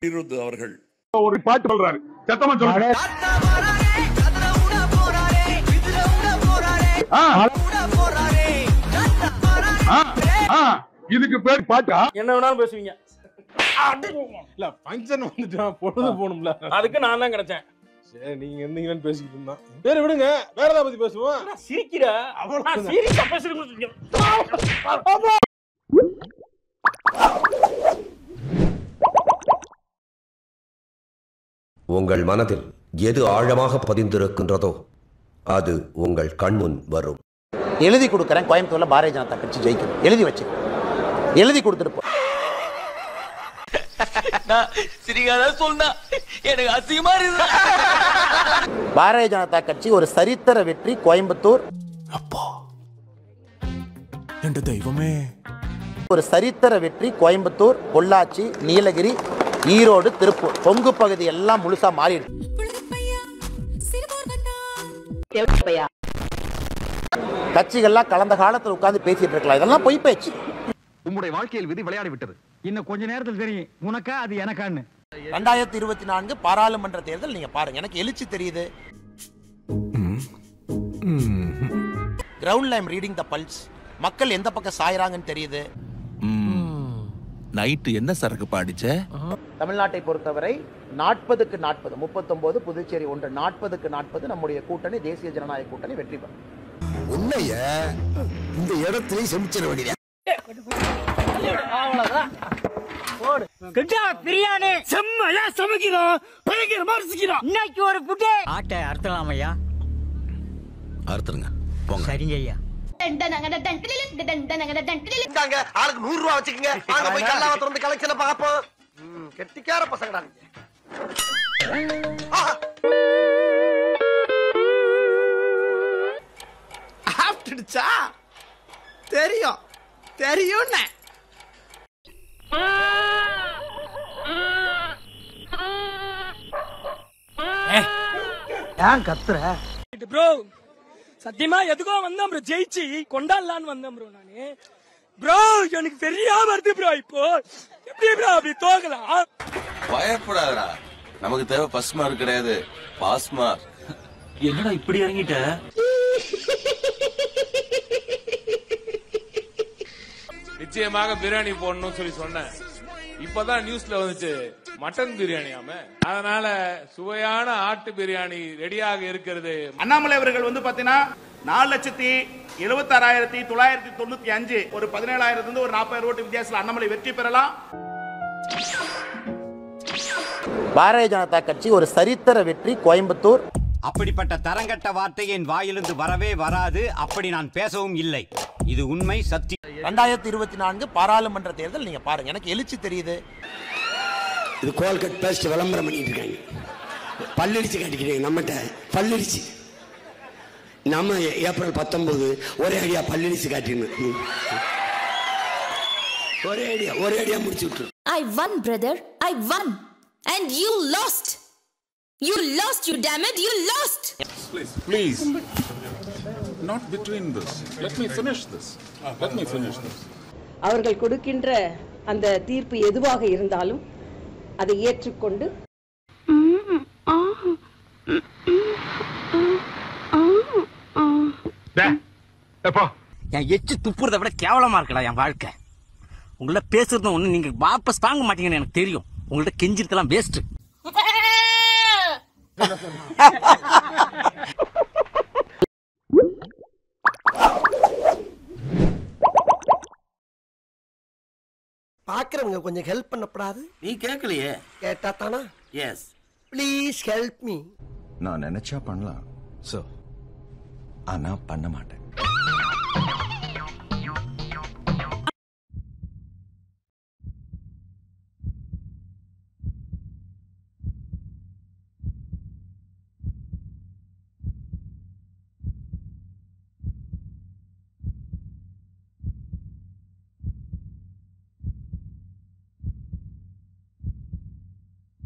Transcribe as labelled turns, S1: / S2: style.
S1: அனிருத் அவர்கள்
S2: ஒரு பாட்டு சொல்றாரு சத்தமா சொல்றாரு இதுக்கு பேர் பாட்டா
S3: என்ன வேணாலும் பேசுவீங்க
S4: இல்ல ஃபங்க்ஷன் வந்துட்டு பொழுது போகணும்ல
S3: அதுக்கு நான் தான் கிடைச்சேன்
S4: சரி நீங்க இருந்தீங்கன்னு பேசிக்கிட்டு இருந்தான் சரி விடுங்க வேற ஏதாவது பத்தி பேசுவோம்
S3: நான் சிரிக்கிற நான் சீரியஸா பேசுறேன்
S5: உங்கள் மனதில் எது ஆழமாக பதிந்திருக்கின்றதோ அது உங்கள் கண்முன் வரும்
S6: எழுதி கொடுக்குறேன் கோயம்புத்தூர்ல பாரதிய ஜனதா கட்சி ஜெயிக்கும் எழுதி வச்சு எழுதி கொடுத்துட்டு போ பாரதிய ஜனதா கட்சி ஒரு சரித்திர வெற்றி கோயம்புத்தூர்
S7: என்ற தெய்வமே
S6: ஒரு சரித்திர வெற்றி கோயம்புத்தூர் பொள்ளாச்சி நீலகிரி ஈரோடு திருப்பூர் கொங்கு பகுதி எல்லாம் முழுசா மாறிடுச்சு கட்சிகள்லாம் கலந்த காலத்துல உட்கார்ந்து பேசிட்டு இருக்கலாம் இதெல்லாம் பொய் பேச்சு
S8: உம்முடைய வாழ்க்கையில் விதி விளையாடி விட்டது இன்னும் கொஞ்ச நேரத்தில் தெரியும் உனக்கா அது எனக்கான்னு
S6: ரெண்டாயிரத்தி இருபத்தி நான்கு பாராளுமன்ற தேர்தல் நீங்க பாருங்க எனக்கு எழுச்சி தெரியுது ground lime reading the pulse மக்கள் எந்த பக்கம் சாயறாங்கன்னு தெரியுது
S7: நைட்டு என்ன சரக்கு பாடிச்ச
S6: தமிழ்நாட்டை பொறுத்தவரை நாற்பதுக்கு நாற்பது முப்பத்தொன்பது புதுச்சேரி ஒன்று நாற்பதுக்கு நாற்பது நம்முடைய கூட்டணி தேசிய ஜனநாயக கூட்டணி வெற்றி பெறும்
S5: உன்னைய இந்த இடத்திலே செமிச்சிட வேண்டிய
S3: பிரியாணி செம்மையா சமைக்கிறோம் பயங்கரமா ரசிக்கிறோம் இன்னைக்கு ஒரு புட்டு
S8: ஆட்டை அறுத்தலாம் ஐயா
S7: அறுத்துருங்க போங்க
S8: சரிங்க ஐயா
S6: ஆளுக்கு நூறு ரூபா வச்சுக்கோங்க வாங்க போய் கல்லாவ திறந்து கலெக்ஷனை பார்ப்போம் ம், கெட்டிக்கார பசங்கடா
S8: ஆப்டுச்சா தெரியும் தெரியும் ஏன் கத்துற
S3: ப்ரோ சத்தியமா எதுக்கோ வந்தேன் ப்ரோ ஜெயிச்சு கொண்டாடலான்னு வந்தேன் ப்ரோ நானு ப்ரோ எனக்கு பெரியா வருது ப்ரோ இப்போ எப்படி ப்ரோ அப்படி தோக்கலாம்
S7: பயப்படாதடா நமக்கு தேவை ஃபர்ஸ்ட் மார்க் கிடையாது பாஸ் மார்க்
S8: என்னடா இப்படி இறங்கிட்ட
S4: நிச்சயமாக பிரியாணி போடணும்னு சொல்லி சொன்னேன் இப்பதான் நியூஸ்ல வந்துச்சு மட்டன் பிரியாணியாம அதனால சுவையான ஆட்டு பிரியாணி ரெடியாக இருக்கிறது
S2: அண்ணாமலை அவர்கள் வந்து பாத்தீங்கன்னா நாலு லட்சத்தி எழுபத்தாறாயிரத்தி தொள்ளாயிரத்தி தொண்ணூத்தி அஞ்சு ஒரு பதினேழாயிரத்துல இருந்து ஒரு நாற்பதாயிரம் ஓட்டு வித்தியாசத்தில் அண்ணாமலை வெற்றி பெறலாம்
S6: பாரதிய ஜனதா கட்சி ஒரு சரித்திர வெற்றி கோயம்புத்தூர்
S8: அப்படிப்பட்ட தரங்கட்ட வார்த்தை என் வாயிலிருந்து வரவே வராது அப்படி நான் பேசவும் இல்லை இது உண்மை சத்தியம்
S6: ரெண்டாயிரத்தி இருபத்தி நான்கு பாராளுமன்ற தேர்தல் நீங்க பாருங்க எனக்கு எழுச்சி தெரியுது
S5: இது கோல்கட் பேஸ்ட் விளம்பரம் பண்ணிட்டு இருக்காங்க பல்லடிச்சு காட்டிக்கிறீங்க நம்மகிட்ட பல்லடிச்சு நம்ம ஏப்ரல் பத்தொன்பது ஒரே அடியா பல்லடிச்சு காட்டிடணும் ம். ஒரே அடியா ஒரே அடியா முடிச்சு விட்டுரு
S9: I won, brother. I won. And you lost. You lost, you damn it. You lost.
S1: Please not between this let me finish this let me finish this
S10: அவர்கள் கொடுக்கின்ற அந்த தீர்ப்பு எதுவாக இருந்தாலும் அதை ஏற்றுக்கொண்டு
S8: என் எச்சு துப்புறதை விட கேவலமா இருக்கடா என் வாழ்க்கை உங்கள்ட்ட பேசுறது ஒண்ணு நீங்க வாபஸ் வாங்க மாட்டீங்கன்னு எனக்கு தெரியும் உங்கள்ட்ட கெஞ்சிருக்கலாம் வேஸ்ட்
S6: பாக்குறவங்க கொஞ்சம் ஹெல்ப் பண்ணப்படாது
S7: நீ கேட்கலையே
S6: கேட்டா தானா
S7: எஸ்
S6: ப்ளீஸ் ஹெல்ப் மீ
S7: நான் நினைச்சா பண்ணலாம் சோ ஆனா பண்ண மாட்டேன்